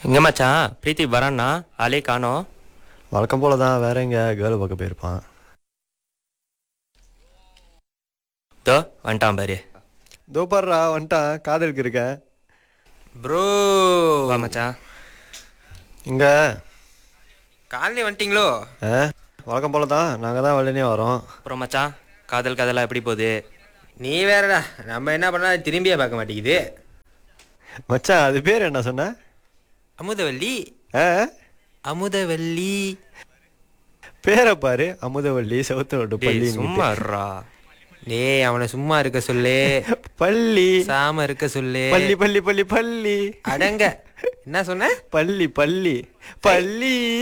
எங்க மச்சான் பிரீத்தி வரான்னா ஆளே காணோம் வழக்கம் போல தான் வேற எங்க கேர்ள் பார்க்க போயிருப்பான் தோ வந்துட்டான் பாரு தோப்பாடுறா வந்துட்டான் காதலுக்கு இருக்க ப்ரோ வா மச்சான் இங்க காலையில் வந்துட்டீங்களோ ஆ வழக்கம் போல தான் நாங்கள் தான் வெள்ளனே வரோம் அப்புறம் மச்சான் காதல் கதெல்லாம் எப்படி போகுது நீ வேறடா நம்ம என்ன பண்ணா திரும்பியே பார்க்க மாட்டேங்குது மச்சான் அது பேர் என்ன சொன்ன அமுதவல்லி ஆ அமுதவல்லி பேரை பாரு அமுதவள்ளி செவத்து ரோட்டு டேய் பள்ளி சும்மா இருடா. டேய் அவனை சும்மா இருக்க சொல்லு பள்ளி சாம இருக்க சொல்லு பள்ளி பள்ளி பள்ளி பள்ளி அடங்க என்ன சொன்ன பள்ளி பள்ளி பள்ளி